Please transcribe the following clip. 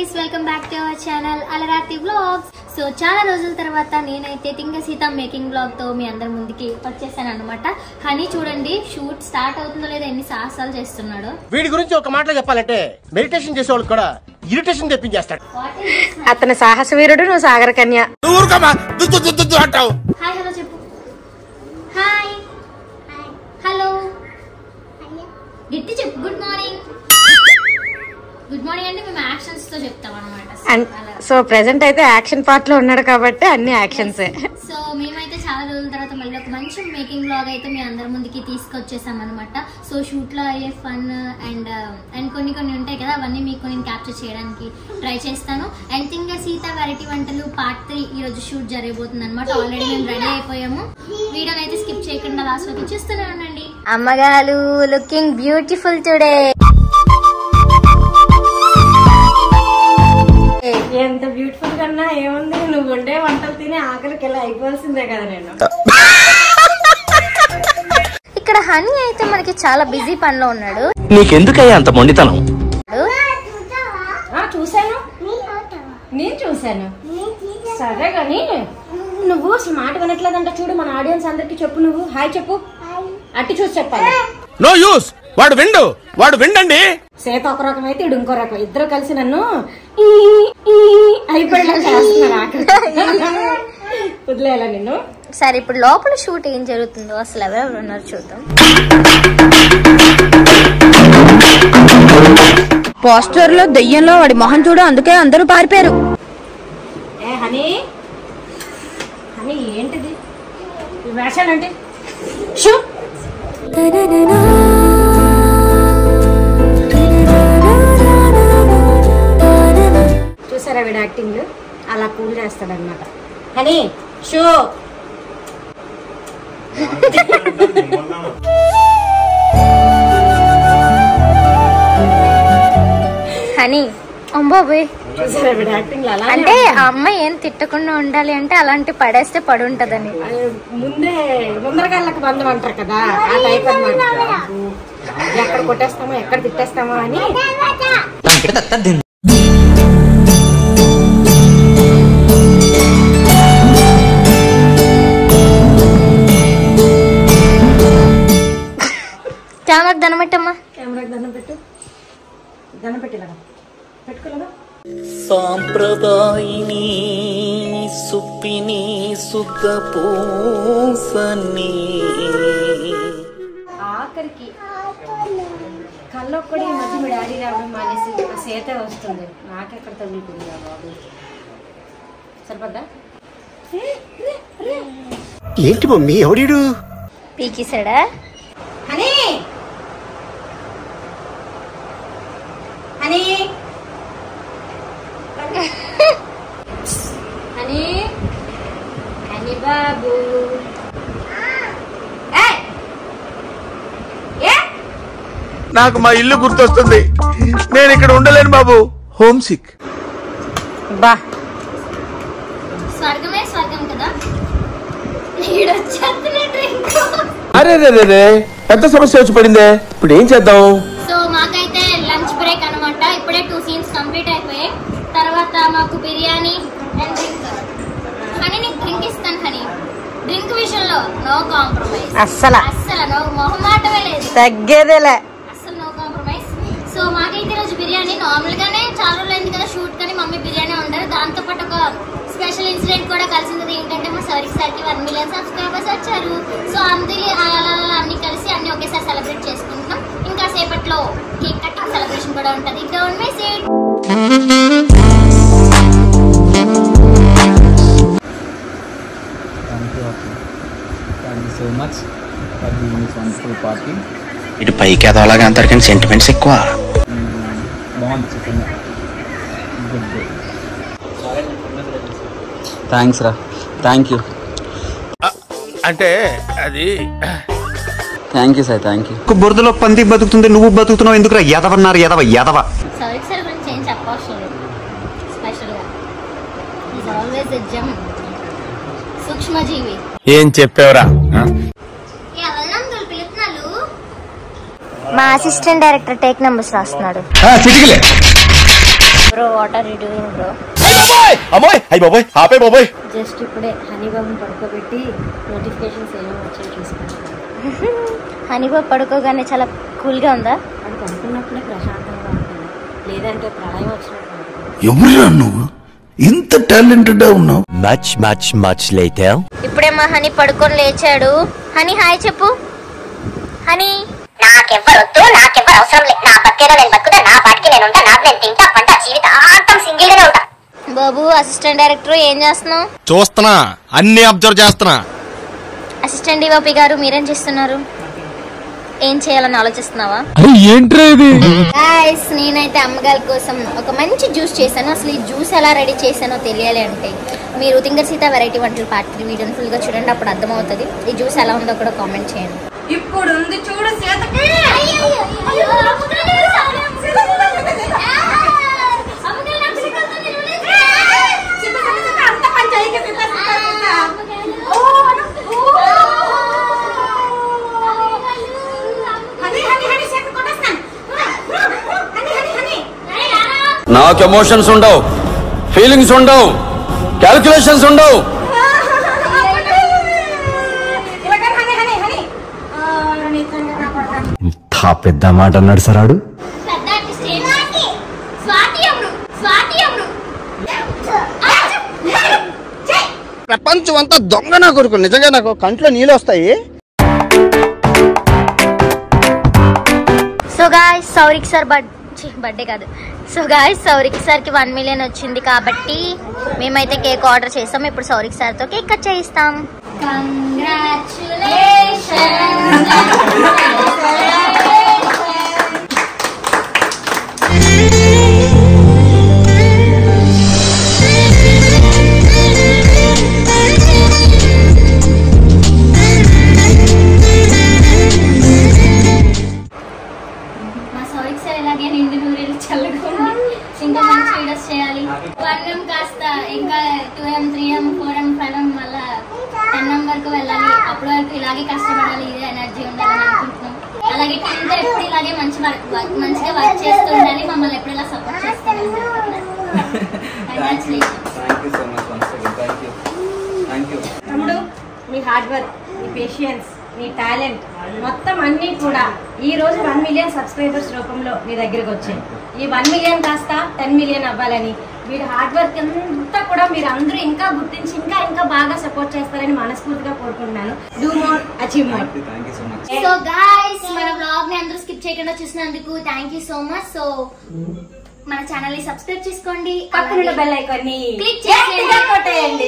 Guys welcome back to our channel అలరాతి vlogs so చాలా రోజుల తర్వాత నేనైతే తింగ సీత మేకింగ్ బ్లాగ్ తో మీ అందరి ముందుకి వచ్చేసాను అనమాట హనీ చూడండి షూట్ స్టార్ట్ అవుతుందో లేదో ఎన్ని సాహసాలు చేస్తున్నాడు వీడి గురించి ఒక మాటలో చెప్పాలంటే మెడిటేషన్ చేసేవాళ్ళు కూడా ఇరిటేషన్ తెప్పించేస్తాడు వాట్ ఈస్ అతని సాహస వీరుడు నువ్వు సాగర కన్య ఊరుకమ్మా దుద్దు దుద్దు దుద్దు అంటావు హాయ్ హలో చెప్పు హాయ్ హలో గిట్టి చెప్పు గుడ్ మార్నింగ్ గుడ్ మార్నింగ్ అంటే మేము యాక్షన్స్ తో చెప్తాం అనమాట సో ప్రెసెంట్ అయితే యాక్షన్ పార్ట్ లో ఉన్నాడు కాబట్టి అన్ని యాక్షన్సే సో మేమైతే చాలా రోజుల తర్వాత మళ్ళీ ఒక మంచి మేకింగ్ బ్లాగ్ అయితే మీ అందరి ముందుకి తీసుకొచ్చేసాం అనమాట సో షూట్ లో అయ్యే ఫన్ అండ్ అండ్ కొన్ని కొన్ని ఉంటాయి కదా అవన్నీ మీకు నేను క్యాప్చర్ చేయడానికి ట్రై చేస్తాను అండ్ థింగ్ సీత వెరైటీ వంటలు పార్ట్ త్రీ ఈ రోజు షూట్ జరగబోతుంది అనమాట ఆల్రెడీ మేము రెడీ అయిపోయాము వీడియోని అయితే స్కిప్ చేయకుండా లాస్ట్ వరకు చూస్తూనే ఉండండి అమ్మగారు లుకింగ్ బ్యూటిఫుల్ టుడే ఎంత బ్యూటిఫుల్ కన్నా ఏముంది నువ్వు వండే వంటలు తిని ఆఖరికి ఇలా అయిపోవాల్సిందే కదా నేను ఇక్కడ హనీ అయితే మనకి చాలా బిజీ పనిలో ఉన్నాడు నీకెందుకయ్యా అంత మొండితనం ఆ, చూశాను నేను చూశాను సరే కానీ నువ్వు అసలు మాట వినట్లేదంట చూడు మన ఆడియన్స్ అందరికి చెప్పు నువ్వు హాయ్ చెప్పు అట్టి చూసి చెప్పాలి నో యూస్ వాడు విండు వాడు విండండి సేత ఒక రకం అయితే ఇడు ఇంకో రకం ఇద్దరు కలిసి నన్ను ఈ ఈ అయిపోయేలా చేస్తున్నారు ఆఖరికి వదిలేయాలా నిన్ను సరే ఇప్పుడు లోపల షూట్ ఏం జరుగుతుందో అసలు ఎవరెవరు ఉన్నారు చూద్దాం పోస్టర్ లో దెయ్యంలో వాడి మొహం చూడు అందుకే అందరూ పారిపోయారు ఏ హనీ హనీ ఏంటిది ఈ వేషాలంటే షూ చూసారా వీడు యాక్టింగ్ అలా కూల్ చేస్తాడనమాట హనీ షూ హనీ అంబాబోయ్ చూసారా వీడు యాక్టింగ్ అలా అంటే ఆ అమ్మాయి ఏం తిట్టకుండా ఉండాలి అంటే అలాంటి పడేస్తే పడి ఉంటదని ముందే ముందరగాళ్ళకి బంధం అంటారు కదా ఆ టైప్ అన్నమాట ఎక్కడ కొట్టేస్తామో ఎక్కడ తిట్టేస్తామో అని కెమెరాకి దండమట్టమ్మా కెమెరాకి దండం పెట్టు దండం పెట్టిలాగా పెట్టుకోలేదా సాంప్రదాయిని సుప్పిని సుఖ పూసని ఆఖరికి కల్లో కూడా ఈ మధ్య మీ డాడీ రావడం మానేసి ఆ సేత వస్తుంది నాకెక్కడ తగులుతుంది రా బాబు సరిపడ్డా ఏంటి మమ్మీ ఎవడీడు పీకిసాడా హనీ హనీ హనీ హనీ బాబు ఏయ్! ఏ? నాకు మా ఇల్లు గుర్తొస్తుంది నేను ఇక్కడ ఉండలేను బాబు హోమ్ సిక్ బా స్వర్గమే స్వర్గం కదా ఈడొచ్చేస్తున్నా డ్రింక్ అరే రే రే రే పెద్ద సమస్య వచ్చి పడిందే ఇప్పుడు ఏం చేద్దాం సో మాకైతే లంచ్ బ్రేక్ అన్నమాట ఇప్పుడే టూ సీన్స్ కంప్లీట్ అయిపోయాయి తర్వాత మాకు బిర్యానీ అండ్ డ్రింక్ హనీ నీకు డ్రింక్ ఇస్తాను హనీ డ్రింక్ విషయంలో నో కాంప్రమైజ్ అస్సల అస్సలు నో మొహమాటమే లేదు తగ్గేదేలే అస్సలు నో కాంప్రమైజ్ సో మాకైతే ఈరోజు బిర్యానీ నార్మల్ గానే చాలా రోజులు అయింది కదా షూట్ కానీ మమ్మీ బిర్యానీ వండారు దాంతో పాటు ఒక స్పెషల్ ఇన్సిడెంట్ కూడా కలిసింది ఏంటంటే మా సరికి సరికి వన్ మిలియన్ సబ్స్క్రైబర్స్ వచ్చారు సో అందరి అలా అలా అన్ని కలిసి అన్ని ఒకేసారి సెలబ్రేట్ చేసుకుంటున్నాం ఇంకా సేపట్లో కేక్ కటింగ్ సెలబ్రేషన్ కూడా ఉంటుంది don't miss it thank you thank you so much for this wonderful party ఇటు పైకి ఎదవలాగా అంటారు కానీ సెంటిమెంట్స్ ఎక్కువ బాగుంది చికెన్ గుడ్ థ్యాంక్స్ రా థ్యాంక్ యూ అంటే అది thank you sir thank you బురదలో పంది బతుకుతుంది నువ్వు బతుకుతున్నావు ఎందుకురా ఎదవన్నారు ఎదవ ఎదవ సరికి సార్ గురించి ఏం చెప్పవసరం లేదు స్పెషల్గా ఈజ్ ఆల్వేస్ ఎ జమ్ సూక్ష్మజీవి ఏం చెప్పావురా ఎవరు పిలుపునాలు మా అసిస్టెంట్ డైరెక్టర్ టేక్ నెంబర్స్ రాస్తున్నాడు చిటికలే bro what are you doing bro అమ్మాయి అయ్యి బాబోయ్ ఆపే బాబోయ్ జస్ట్ ఇప్పుడే హనీ బాబుని పడుకోబెట్టి నోటిఫికేషన్స్ ఏమేమి వచ్చాయో చూసుకుంటాను హనీబాబు పడుకోగానే చాలా కూల్గా ఉందా అది పడుకున్నప్పుడే ప్రశాంతంగా ఉంటుంది లేదంటే ప్రళయం వచ్చినట్టు ఉంటుంది. ఎవరురా నువ్వు ఇంత టాలెంటెడ్ ఉన్నావు మచ్ మచ్ మచ్ లేటర్ ఇప్పుడే మా హనీ పడుకొని లేచాడు హనీ హాయ్ చెప్పు హనీ నాకెవ్వరొద్దు నాకెవ్వరు అవసరం లేదు నా బతికేదో నేను బతుకుతా నా పాటికి నేను ఉంటా నాకు నేను తింటా పంట జీవితాంతం సింగిల్ గానే ఉంటా బాబు అసిస్టెంట్ డైరెక్టర్ ఏం చేస్తున్నావు చూస్తున్నా అన్ని అబ్జర్వ్ చేస్తున్నా అసిస్టెంట్ డిఓపి గారు మీరేం చేస్తున్నారు ఏం చేయాలని ఆలోచిస్తున్నావా ఏంట్రా ఇది గాయస్ నేనైతే అమ్మగారి కోసం ఒక మంచి జ్యూస్ చేశాను అసలు ఈ జ్యూస్ ఎలా రెడీ చేశానో తెలియాలి అంటే మీరు తింగర్ సీత వెరైటీ వంటలు పార్ట్ త్రీ వీడియోని ఫుల్గా చూడండి అప్పుడు అర్థమవుతుంది ఈ జ్యూస్ ఎలా ఉందో కూడా కామెంట్ చేయండి ఇప్పుడు ఉంది చూడు సీతకి నాకు ఎమోషన్స్ ఉండవు ఫీలింగ్స్ ఉండవు క్యాల్కులేషన్స్ ఉండవు ఇంత పెద్ద మాట అన్నాడు సార్ ఆడు ప్రపంచం అంతా దొంగ నా కొడుకు నిజంగా నాకు కంట్లో నీళ్ళు వస్తాయి so guys Sourik sir birth birthday కాదు సో గాయస్ సౌరిక్ సార్కి వన్ మిలియన్ వచ్చింది కాబట్టి మేమైతే కేక్ ఆర్డర్ చేస్తాం ఇప్పుడు సౌరిక్ సార్తో కేక్ కట్ చేయిస్తాం మా సౌరిక్ సార్ ఎలాగే నిండు నూరేళ్ళు చల్లగా ఉండి ఇంకా మంచి వీడియోస్ చేయాలి వన్ ఎం కాస్త ఇంకా two M three M four M five M మళ్ళా టెన్ ఎం వరకు వెళ్ళాలి అప్పటి వరకు ఇలాగే కష్టపడాలి ఇదే ఎనర్జీ ఉండాలని అనుకుంటున్నాం అలాగే టెన్త్ ఎప్పుడు ఇలాగే మంచి వర్క్ వర్క్ మంచిగా వర్క్ చేస్తూ ఉండాలి మమ్మల్ని ఎప్పుడు ఇలా సపోర్ట్ చేస్తుంది కంగ్రాచులేషన్స్ తమ్ముడు మీ హార్డ్ వర్క్ మీ పేషియన్స్ మీ టాలెంట్ మొత్తం అన్నీ కూడా ఈ రోజు వన్ మిలియన్ సబ్స్క్రైబర్స్ రూపంలో మీ దగ్గరకు వచ్చాయి ఈ వన్ మిలియన్ కాస్త టెన్ మిలియన్ అవ్వాలని మీరు హార్డ్ వర్క్ అంతా కూడా మీరు అందరూ ఇంకా గుర్తించి ఇంకా ఇంకా బాగా సపోర్ట్ చేస్తారని మనస్ఫూర్తిగా కోరుకుంటున్నాను do more achieve more so guys మన బ్లాగ్ ని అందరూ స్కిప్ చేయకుండా చూసినందుకు thank you so much so మన ఛానల్ ని సబ్స్క్రైబ్ చేసుకోండి పక్కన బెల్ ఐకాన్ ని Click చేసేయండి. కొట్టేయండి